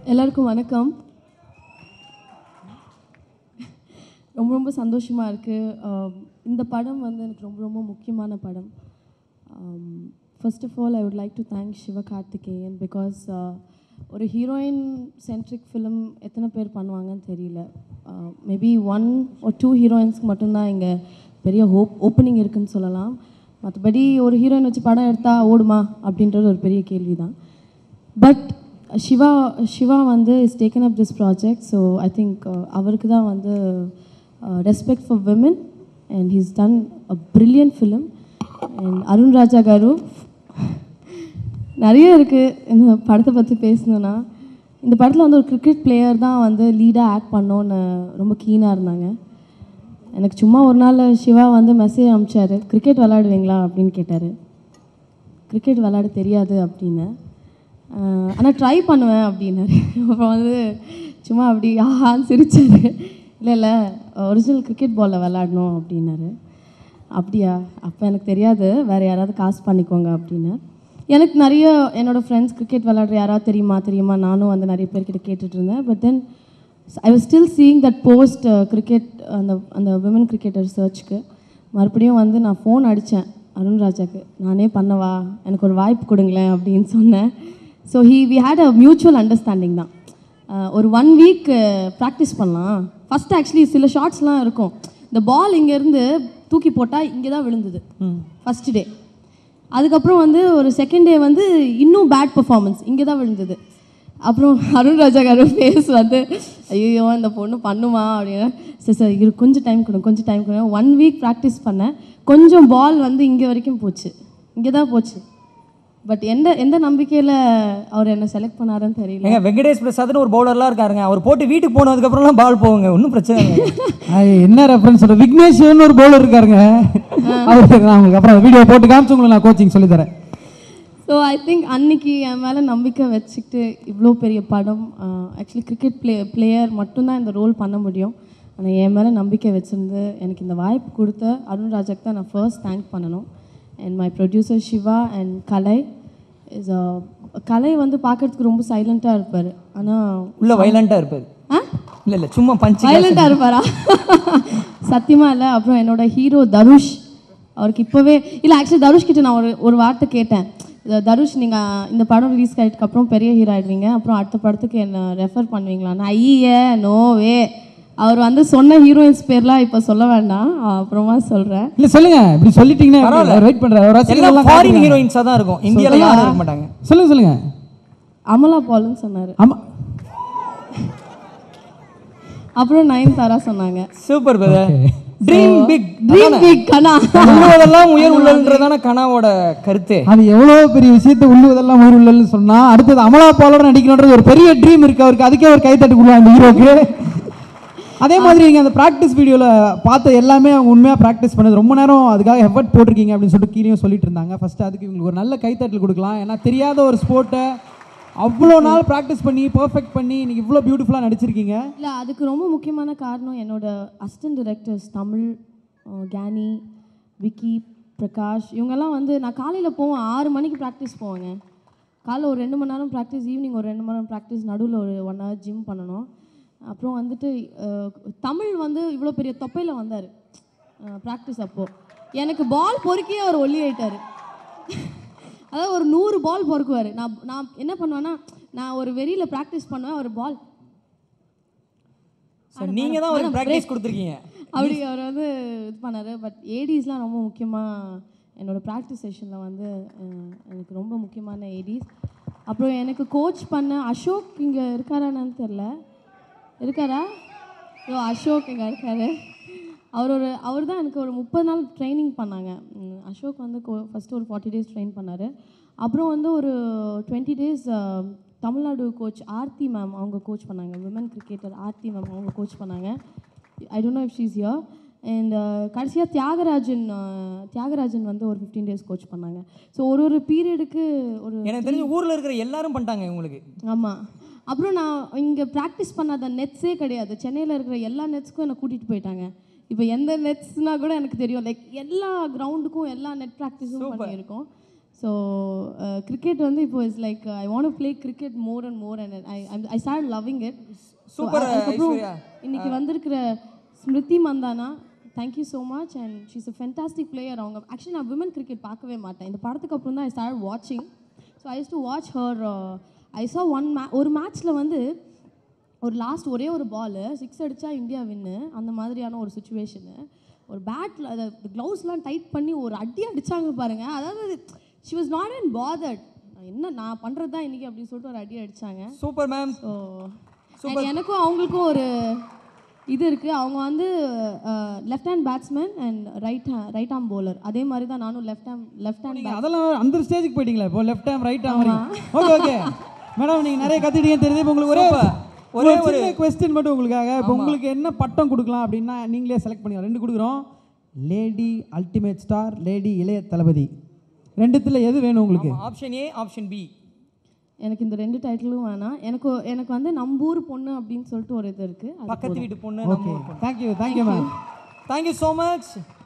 எல்லாருக்கும் வணக்கம் ரொம்ப ரொம்ப சந்தோஷமாக இருக்குது இந்த படம் வந்து எனக்கு ரொம்ப ரொம்ப முக்கியமான படம் first of all I would like to thank Sivakarthikeyan because ஒரு ஹீரோயின் சென்ட்ரிக் ஃபிலிம் எத்தனை பேர் பண்ணுவாங்கன்னு தெரியல மேபி ஒன் ஒரு டூ ஹீரோயின்ஸ்க்கு மட்டும்தான் இங்கே பெரிய ஹோப் ஓப்பனிங் இருக்குன்னு சொல்லலாம் மற்றபடி ஒரு ஹீரோயின் வச்சு படம் எடுத்தால் ஓடுமா அப்படின்றது ஒரு பெரிய கேள்வி தான் பட் சிவா சிவா வந்து is taken up this project so I think அவருக்கு தான் வந்து respect for women and he's done a brilliant film and Arun Raja garu நிறைய இருக்குது இந்த படத்தை பற்றி பேசணுன்னா இந்த படத்தில் வந்து ஒரு கிரிக்கெட் பிளேயர் தான் வந்து லீடாக ஆக்ட் பண்ணோன்னு ரொம்ப கீனாக இருந்தாங்க எனக்கு சும்மா ஒரு நாள் சிவா வந்து மெசேஜ் அனுப்பிச்சாரு கிரிக்கெட் விளையாடுவீங்களா அப்படின்னு கேட்டார் கிரிக்கெட் விளையாட தெரியாது அப்படின்னு ஆனால் ட்ரை பண்ணுவேன் அப்படின்னாரு அப்புறம் வந்து சும்மா அப்படி ஆஹான்னு சிரிச்சாரு இல்லை இல்லை ஒரிஜினல் கிரிக்கெட் பாலில் விளையாடணும் அப்படின்னாரு அப்படியா அப்போ எனக்கு தெரியாது வேறு யாராவது காசு பண்ணிக்கோங்க அப்படின்னு எனக்கு நிறைய என்னோடய ஃப்ரெண்ட்ஸ் கிரிக்கெட் விளையாடுற யாராவது தெரியுமா தெரியுமா நானும் வந்து நிறைய பேர்கிட்ட கேட்டுட்டு இருந்தேன் but then I was still seeing that post cricket அந்த அந்த விமன் கிரிக்கெட்டர் சர்ச்சுக்கு மறுபடியும் வந்து நான் ஃபோன் அடித்தேன் அருண் ராஜாக்கு நானே பண்ணவா எனக்கு ஒரு வாய்ப்பு கொடுங்களேன் அப்படின்னு சொன்னேன் so he we had a mutual understanding தான் அஹ் ஒரு ஒன் வீக் ப்ராக்டிஸ் பண்ணலாம் ஃபஸ்ட் ஆக்சுவலி சில ஷார்ட்ஸ்லாம் இருக்கும் இந்த பால் இங்கேருந்து தூக்கி போட்டால் இங்கே தான் விழுந்தது ஃபஸ்ட் டே அதுக்கப்புறம் வந்து ஒரு செகண்ட் டே வந்து இன்னும் பேட் பெர்ஃபார்மன்ஸ் இங்கே தான் விழுந்தது அப்புறம் அருண் ராஜா காரு ஃபேஸ் வந்து ஐயோ இந்த பொண்ணு பண்ணுமா அப்படின்னு சரி சார் இரு கொஞ்சம் டைம் கொடுங்க கொஞ்சம் டைம் கொடுங்க ஒன் வீக் ப்ராக்டிஸ் பண்ணேன் கொஞ்சம் பால் வந்து இங்கே வரைக்கும் போச்சு இங்கே தான் போச்சு பட் எந்த எந்த நம்பிக்கையில் அவர் என்ன செலக்ட் பண்ணாருன்னு தெரியல ஏங்க வெங்கடேஷ் பிரசாத்னு ஒரு பவுலர்லாம் இருக்காருங்க அவர் போட்டு வீட்டுக்கு போனதுக்கப்புறம்லாம் பால் போகுங்க ஒன்றும் பிரச்சனை இல்லை அது என்ன ரெஃபரன்ஸ் சொல்ற விக்னேஷ்னு ஒரு பவுலர் இருக்காருங்க அவருக்கு நான் உங்களுக்கு அப்புறம் வீடியோ போட்டு காமிச்சு உங்களுக்கு நான் கோச்சிங் சொல்லி தரேன் ஸோ ஐ திங்க் அன்னைக்கு என் மேலே நம்பிக்கை வச்சுக்கிட்டு இவ்வளோ பெரிய படம் ஆக்சுவலி கிரிக்கெட் பிளே பிளேயர் மட்டும்தான் இந்த ரோல் பண்ண முடியும் ஆனால் என் மேலே நம்பிக்கை வச்சிருந்து எனக்கு இந்த வாய்ப்பு கொடுத்த அருண் ராஜாக்கு தான் நான் ஃபர்ஸ்ட் தேங்க் பண்ணணும் and my producer Shiva and Kalai is Kalai வந்து பார்க்கறதுக்கு ரொம்ப சைலண்ட்டாக இருப்பார் ஆனால் உள்ள வைலண்ட்டாக இருப்பாரு ஆ இல்லை இல்லை சும்மா பஞ்சு வயலண்டாக இருப்பாரா சத்தியமா இல்லை அப்புறம் என்னோட ஹீரோ தனுஷ் அவருக்கு இப்போவே இல்லை ஆக்சுவலி தனுஷ் கிட்ட நான் ஒரு ஒரு வார்த்தை கேட்டேன் இது தனுஷ் நீங்கள் இந்த படம் ரிலீஸ் ஆகிட்டுக்கு அப்புறம் பெரிய ஹீரோ ஆயிடுவீங்க அப்புறம் அடுத்த படத்துக்கு என்ன ரெஃபர் பண்ணுவீங்களான்னு ஐய நோவே அவர் வந்து சொன்ன ஹீரோயின்ஸ் பேர்லாம் இப்போ சொல்ல வேண்டாம் அப்புறமா சொல்கிறேன் இல்ல சொல்லுங்க இப்படி சொல்லிட்டீங்கன்னா அவர் வெயிட் பண்றாரு அவர் ரசிகர்கள் எல்லாம் எல்லாம் ஃபாரின் காத்துக்கிறாங்க. ஹீரோயின்ஸாக தான் இருக்கும் இந்தியாவில் யாரும் இருக்க மாட்டாங்க சொல்லுங்க சொல்லுங்க அமலா பால்னு சொன்னார் ஆமா அப்புறம் நயன்தாரா சொன்னாங்க super brother dream big dream big கனா உள்ளுவதெல்லாம் உயர் உள்ளன்றதான கனாவோட கருத்து அது எவ்வளவு பெரிய விஷயத்தை உள்ளுவதெல்லாம் ஊர் உள்ளல்னு சொன்னா அடுத்தது அமலா பாலோட நடிக்கணுன்றது ஒரு பெரிய ட்ரீம் இருக்கு அவருக்கு அதுக்கே ஒரு கைத்தட்டு கொடுக்கலாம் அந்த ஹீரோக்கு அதே மாதிரி நீங்க அந்த ப்ராக்டிஸ் வீடியோல பார்த்த எல்லாமே அவங்க உண்மையா ப்ராக்டிஸ் பண்ணது ரொம்ப நேரம் அதுக்காக எஃபர்ட் போட்டிருக்கீங்க அப்படின்னு சொல்லிட்டு கீழேயும் சொல்லிட்டு இருந்தாங்க ஃபர்ஸ்ட் அதுக்கு இவங்களுக்கு ஒரு நல்ல கைத்தட்டல் கொடுக்கலாம் ஏன்னா தெரியாத ஒரு ஸ்போர்ட்டை அவ்வளோ நாள் ப்ராக்டிஸ் பண்ணி பர்ஃபெக்ட் பண்ணி இன்னைக்கு இவ்வளோ பியூட்டிஃபுல்லாக நடிச்சிருக்கீங்க இல்லை அதுக்கு ரொம்ப முக்கியமான காரணம் என்னோட அசிஸ்டன்ட் டிரெக்டர்ஸ் தமிழ் அஹ், கேனி விக்கி பிரகாஷ் இவங்கெல்லாம் வந்து நான் காலையில் போவேன் ஆறு மணிக்கு ப்ராக்டிஸ் போவேங்க காலைல ஒரு ரெண்டு மணி நேரம் ப்ராக்டிஸ் ஈவினிங் ஒரு ரெண்டு மணி நேரம் ப்ராக்டிஸ் நடுவில் ஒரு ஒன் ஹவர் ஜிம் பண்ணணும் அப்புறம் வந்துட்டு அஹ், தமிழ் வந்து இவ்வளோ பெரிய தொப்பையில் வந்தார் ப்ராக்டிஸ் அப்போது எனக்கு பால் பொறுக்கியே அவர் ஒல்லி ஆயிட்டாரு அதாவது ஒரு நூறு பால் பொறுக்குவார் நான் நான் என்ன பண்ணுவேன்னா நான் ஒரு வெறியில் ப்ராக்டிஸ் பண்ணுவேன் ஒரு பால் ஸோ நீங்கள் தான் ஒரு ப்ராக்டிஸ் கொடுத்துருக்கீங்க அப்படி அவர் வந்து இது பண்ணார் பட் ஏடிஸ்லாம் ரொம்ப முக்கியமாக என்னோட ப்ராக்டிஸ் செஷனில் வந்து அஹ், எனக்கு ரொம்ப முக்கியமான ஏடிஸ் அப்புறம் எனக்கு கோச் பண்ண அசோக் இங்கே இருக்காரான்னு தெரில இருக்காரா ஓ அசோக் இங்கே இருக்காரு அவர் ஒரு அவர் தான் எனக்கு ஒரு முப்பது நாள் ட்ரைனிங் பண்ணாங்க ம், அசோக் வந்து ஃபஸ்ட்டு ஒரு ஃபார்ட்டி டேஸ் ட்ரெயின் பண்ணார் அப்புறம் வந்து ஒரு twenty days Tamil Nadu coach Aarthi ma'am அவங்க கோச் பண்ணாங்க விமன் கிரிக்கெட்டர் ஆர்த்தி மேம் அவங்க கோச் பண்ணாங்க I don't know if she's here and கடைசியாக தியாகராஜன் uh, தியாகராஜன் வந்து ஒரு ஃபிஃப்டீன் டேஸ் கோச் பண்ணாங்க ஸோ ஒரு ஒரு பீரியடுக்கு ஒரு எனக்கு தெரிஞ்சு ஊரில் இருக்கிற எல்லாரும் பண்ணிட்டாங்க உங்களுக்கு ஆமாம் அப்புறம் நான் இங்கே ப்ராக்டிஸ் பண்ணாத நெட்ஸே கிடையாது சென்னையில் இருக்கிற எல்லா நெட்ஸ்க்கும் என்னை கூட்டிகிட்டு போயிட்டாங்க இப்போ எந்த நெட்ஸ்னா கூட எனக்கு தெரியும் லைக் எல்லா கிரவுண்டுக்கும் எல்லா நெட் ப்ராக்டிஸும் பண்ணியிருக்கோம் ஸோ கிரிக்கெட் வந்து இப்போ is like I want play cricket more and more and I I start loving it Super, Aishwarya. இன்னைக்கு வந்திருக்கிற Smriti Mandhana thank you so much and she's a fantastic player அவங்க ஆக்சுவலி நான் விமன் கிரிக்கெட் பார்க்கவே மாட்டேன் இந்த படத்துக்கு அப்புறம் தான் ஐ ஸ்டார்ட் வாட்சிங் so I do watch her I saw one may ஒரு மேட்ச்சில் வந்து ஒரு லாஸ்ட் ஒரே ஒரு பால் சிக்ஸ் அடித்தா இந்தியா வின்னு அந்த மாதிரியான ஒரு சுச்சுவேஷனு ஒரு பேட்டில் அதை க்ளவுஸ்லாம் டைட் பண்ணி ஒரு அடி அடிச்சாங்க பாருங்க அதாவது she was not and bothered என்ன நான் பண்ணுறது தான் இன்றைக்கி அப்படின்னு சொல்லிட்டு ஒரு அடி அடிச்சாங்க சூப்பர் மேம் ஸோ எனக்கும் அவங்களுக்கும் ஒரு இது இருக்குது அவங்க வந்து left hand batsman and right hey right arm bowler அதே மாதிரி தான் நானும் லெஃப்ட் ஹேண்ட் லெஃப்ட் ஹேண்ட் நீங்க அதெல்லாம் அந்த ஸ்டேஜுக்கு போயிட்டீங்களா இப்போ left arm right arm okay okay madam நீங்க நிறைய கத்துட்டீங்க தெரியுது இப்போ உங்களுக்கு ஒரே ஒரே ஒரு கொஸ்டின் மட்டும் உங்களுக்காக இப்போ உங்களுக்கு என்ன பட்டம் கொடுக்கலாம் அப்படின்னா நீங்களே செலக்ட் பண்ணிக்கலாம் ரெண்டு கொடுக்குறோம் லேடி அல்டிமேட் ஸ்டார் லேடி இளைய தளபதி ரெண்டுத்துல எது வேணும் உங்களுக்கு ஆப்ஷன் ஏ ஆப்ஷன் பி எனக்கு இந்த ரெண்டு டைட்டிலும் வேணாம் எனக்கு எனக்கு வந்து நம்பூர் பொண்ணு அப்படின்னு சொல்லிட்டு ஒரு இது இருக்குது பக்கத்து வீட்டு பொண்ணு நம்ம okay thank you thank you ma'am thank you so much